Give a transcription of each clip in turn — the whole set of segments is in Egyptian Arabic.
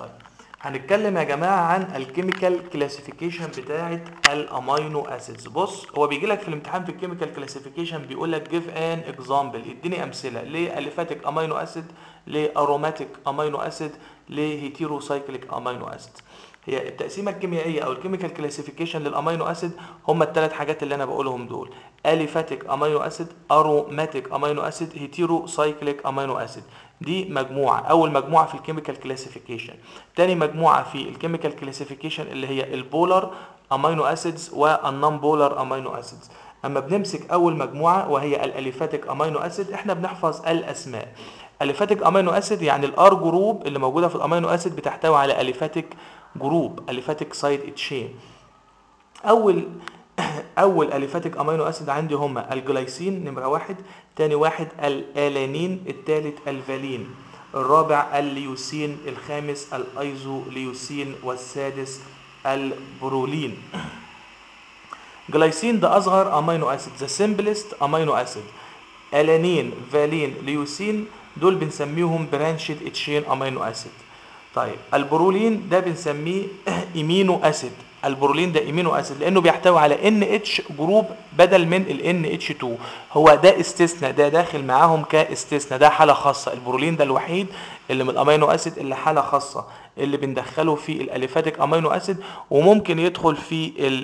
طيب هنتكلم يا جماعه عن الكيميكال كلاسيفيكيشن بتاعه الامينو اسيدز بص هو بيجي لك في الامتحان في الكيميكال كلاسيفيكيشن بيقول لك جيف ان اكزامبل اديني امثله لاليفاتيك امينو اسيد لاروماتيك امينو اسيد لهيتيروسايكليك امينو اسيد هي التقسيمه الكيميائيه او الكيميكال كلاسيفيكيشن للامينو اسيد هم الثلاث حاجات اللي انا بقولهم دول اليفاتيك امينو اسيد اروماتيك امينو اسيد هيتيروسايكليك امينو اسيد دي مجموعه اول مجموعه في الكيميكال كلاسيفيكيشن تاني مجموعه في الكيميكال كلاسيفيكيشن اللي هي البولار امينو اسيدز والنون بولار امينو اسيدز اما بنمسك اول مجموعه وهي الاليفاتيك امينو اسيد احنا بنحفظ الاسماء اليفاتيك امينو اسيد يعني الار جروب اللي موجوده في الامينو اسيد بتحتوي على اليفاتيك جروب اليفاتيك سايد تشين اول اول اليفاتيك امينو اسيد عندي هما الجلايسين نمره واحد تاني واحد الالانين التالت الفالين الرابع الليوسين الخامس الايزوليوسين والسادس البرولين جلايسين ده اصغر امينو اسيد ذا سمبلست امينو اسيد الانين فالين ليوسين دول بنسميهم برانشد اتشين امينو اسيد طيب البرولين ده بنسميه امينو اسيد البرولين ده امينو اسيد لانه بيحتوي على ان اتش جروب بدل من الان اتش 2 هو ده استثناء ده داخل معاهم كاستثناء ده حاله خاصه البرولين ده الوحيد اللي من الامينو اسيد اللي حاله خاصه اللي بندخله في الاليفاتيك امينو اسيد وممكن يدخل في ال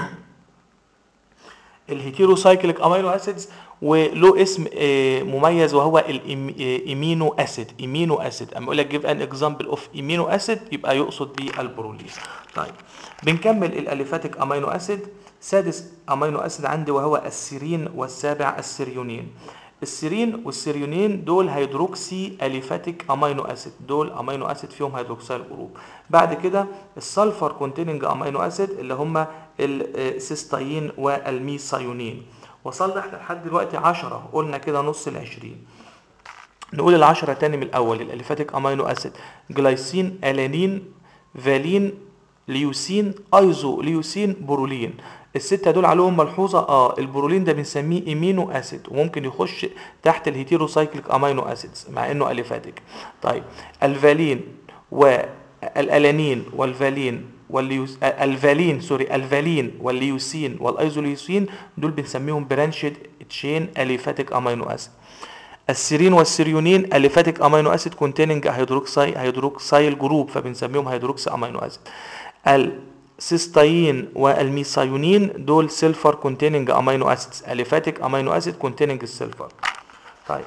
الهيتيروسايكليك امينو اسيدز وله اسم مميز وهو الامينو اسيد امينو اسيد اما اقول لك جيف ان اكزامبل اوف امينو اسيد يبقى يقصد بيه البرولين طيب بنكمل الاليفاتيك امينو اسيد سادس امينو اسيد عندي وهو السيرين والسابع السيريونين السيرين والسيريونين دول هيدروكسي اليفاتيك امينو اسيد دول امينو اسيد فيهم هيدروكسيل جروب بعد كده السلفر كونتيننج امينو اسيد اللي هم السيستاين والميثايونين وصلنا احنا لحد دلوقتي 10 قلنا كده نص ال 20 نقول العشرة تاني من الاول الاليفاتيك امينو اسيد جلايسين الانين فالين ليوسين ايزو ليوسين برولين الستة دول عليهم ملحوظة اه البرولين ده بنسميه امينو اسيد وممكن يخش تحت الهيتيروسايكليك امينو اسيدز مع انه اليفاتيك طيب الفالين والالانين والفالين والليوس الفالين سوري الفالين والليوسين والايزوليوسين دول بنسميهم برانشد تشين اليفاتيك امينو اسيد السيرين والسيريونين اليفاتيك امينو اسيد كونتيننج هيدروكساي هيدروكسايل جروب فبنسميهم هيدروكسي امينو اسيد السيستاين والميثايونين دول سيلفر كونتيننج امينو اسيدز اليفاتيك امينو اسيد كونتيننج السيلفر طيب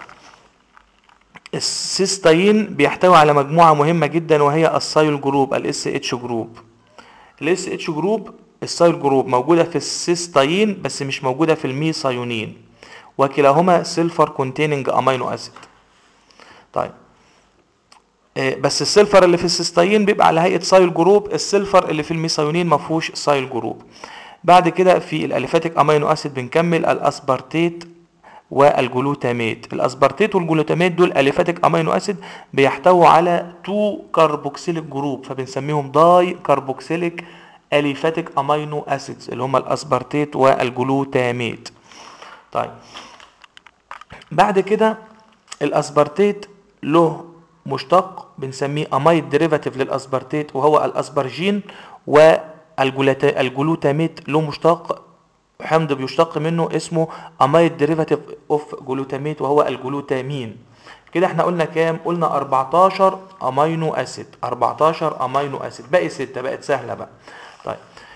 السيستاين بيحتوي على مجموعه مهمه جدا وهي السايل جروب الاس اتش جروب الاس اتش جروب السايل جروب موجوده في السيستاين بس مش موجوده في الميثايونين وكلاهما سيلفر كونتيننج امينو اسيد طيب بس السلفر اللي في السيستاين بيبقى على هيئه سايل جروب السلفر اللي في الميثايونين ما فيهوش سايل جروب بعد كده في الاليفاتيك امينو اسيد بنكمل الاسبارتيت والجلوتاميت الاسبارتيت والجلوتاميت دول اليفاتيك امينو اسيد بيحتووا على 2 كربوكسيليك جروب فبنسميهم داي كربوكسيليك اليفاتيك امينو اسيدز اللي هم الاسبارتيت والجلوتاميت طيب بعد كده الاسبارتيت له مشتق بنسميه امايد ديريفاتيف للاسبارتيت وهو الاسبرجين والجلوتاميت له مشتق حمض بيشتق منه اسمه امايد ديريفاتيف اوف جلوتاميت وهو الجلوتامين كده احنا قلنا كام قلنا 14 امينو اسيد 14 امينو اسيد باقي 6 بقت سهله بقى طيب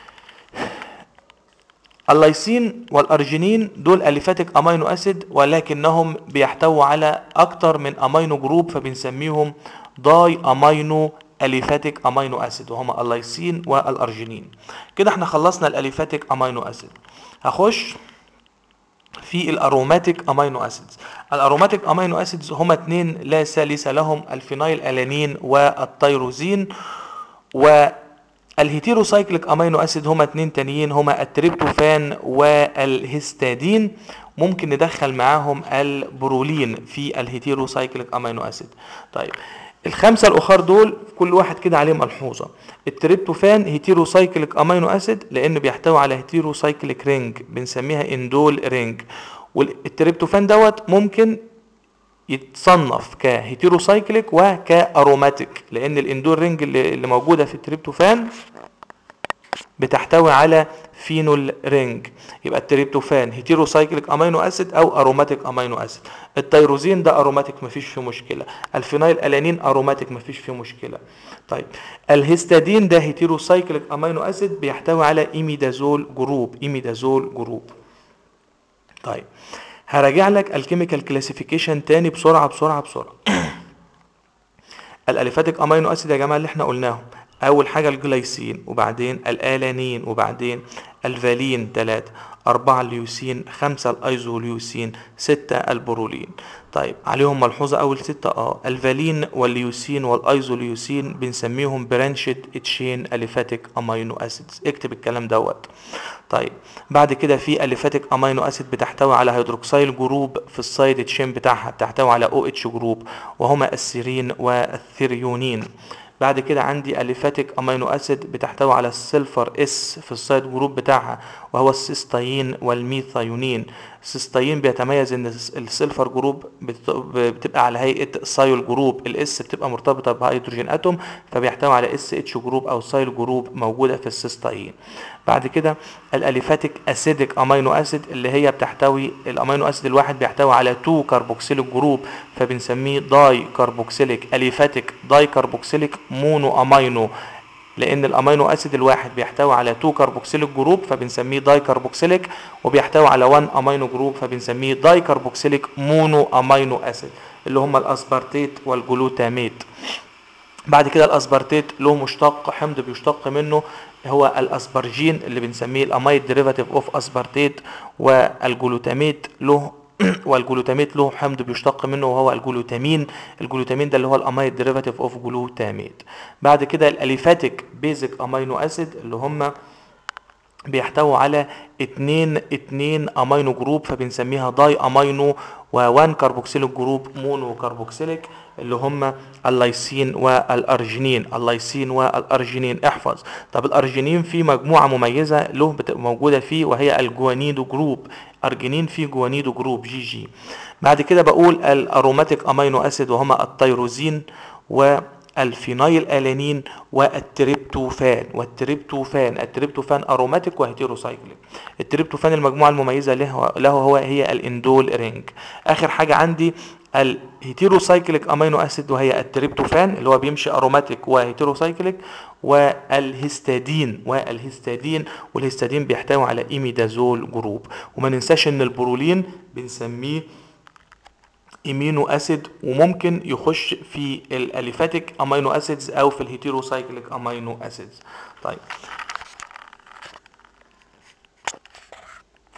اللايسين والارجينين دول اليفاتيك امينو اسيد ولكنهم بيحتووا على اكتر من امينو جروب فبنسميهم داي امينو اليفاتيك امينو اسيد وهما اللايسين والارجينين كده احنا خلصنا الاليفاتيك امينو اسيد هخش في الاروماتيك امينو اسيدز الاروماتيك امينو اسيدز هما اتنين لا ثالث لهم الفينايل الانين والتيروزين و الهيتيروسايكليك امينو اسيد هما اتنين تانيين هما التريبتوفان والهستادين ممكن ندخل معاهم البرولين في الهيتيروسايكليك امينو اسيد طيب الخمسه الاخر دول كل واحد كده عليه ملحوظه التريبتوفان هيتيروسايكليك امينو اسيد لانه بيحتوي على هيتيروسايكليك رينج بنسميها اندول رينج والتريبتوفان دوت ممكن يتصنف كهيتيروسايكليك وكاروماتيك لان الاندور رينج اللي اللي موجوده في التريبتوفان بتحتوي على فينول رينج يبقى التريبتوفان هيتيروسايكليك امينو اسيد او اروماتيك امينو اسيد التيروزين ده اروماتيك مفيش فيه مشكله الفينايل الانين اروماتيك مفيش فيه مشكله طيب الهيستادين ده هيتيروسايكليك امينو اسيد بيحتوي على ايميدازول جروب ايميدازول جروب طيب هراجع لك الكيميكال كلاسيفيكيشن تاني بسرعه بسرعه بسرعه الاليفاتيك امينو اسيد يا جماعه اللي احنا قلناهم اول حاجه الجلايسين وبعدين الالانين وبعدين الفالين 3 أربعة اليوسين خمسة الأيزوليوسين ستة البرولين طيب عليهم ملحوظة أول ستة اه الفالين والليوسين والأيزوليوسين بنسميهم برانشد تشين أليفاتيك أمينو أسيدز اكتب الكلام دوت طيب بعد كده في أليفاتيك أمينو أسيد بتحتوي على هيدروكسيل جروب في السايد تشين بتاعها بتحتوي على او اتش جروب وهما السيرين والثيريونين بعد كده عندي اليفاتيك امينو اسيد بتحتوي على السلفر اس في السايد جروب بتاعها وهو السيستاين والميثايونين السيستاين بيتميز ان السلفر جروب بت- بتبقى على هيئه سايل جروب الاس بتبقى مرتبطه بهيدروجين اتوم فبيحتوي على اس اتش جروب او سايل جروب موجوده في السيستاين بعد كده الاليفاتيك اسيديك امينو اسيد اللي هي بتحتوي الامينو اسيد الواحد بيحتوي على 2 كربوكسيليك جروب فبنسميه داي كربوكسيليك اليفاتيك داي كربوكسيليك مونو امينو لان الامينو اسيد الواحد بيحتوي على 2 كربوكسيليك جروب فبنسميه داي كربوكسيليك وبيحتوي على 1 امينو جروب فبنسميه داي كربوكسيليك مونو امينو اسيد اللي هم الاسبارتيت والجلوتاميت بعد كده الاسبارتيت له مشتق حمض بيشتق منه هو الاسبرجين اللي بنسميه الاميد ديريفاتيف اوف اسبارتيت والجلوتاميت له والجلوتاميت له حمض بيشتق منه وهو الجلوتامين الجلوتامين ده اللي هو الاميد ديريفاتيف اوف جلوتاميت بعد كده الاليفاتيك بيزك امينو اسيد اللي هم بيحتووا على اتنين اتنين امينو جروب فبنسميها داي امينو ووان كربوكسيليك جروب مونو كربوكسيليك اللي هم اللايسين والارجينين اللايسين والارجينين احفظ طب الارجينين في مجموعه مميزه له بتبقى موجوده فيه وهي الجوانيدو جروب ارجينين في جوانيدو جروب جي جي بعد كده بقول الاروماتيك امينو اسيد وهما التيروزين و الفينايل الانين والتريبتوفان والتريبتوفان التريبتوفان اروماتيك وهيتيروسايكليك التريبتوفان المجموعه المميزه له له هو هي الاندول رينج اخر حاجه عندي الهيتيروسايكليك امينو اسيد وهي التريبتوفان اللي هو بيمشي اروماتيك وهيتيروسايكليك والهستادين والهستادين والهستادين بيحتوي على ايميدازول جروب وما ننساش ان البرولين بنسميه امينو اسيد وممكن يخش في الاليفاتيك امينو اسيدز او في الهيتيروسايكليك امينو اسيدز طيب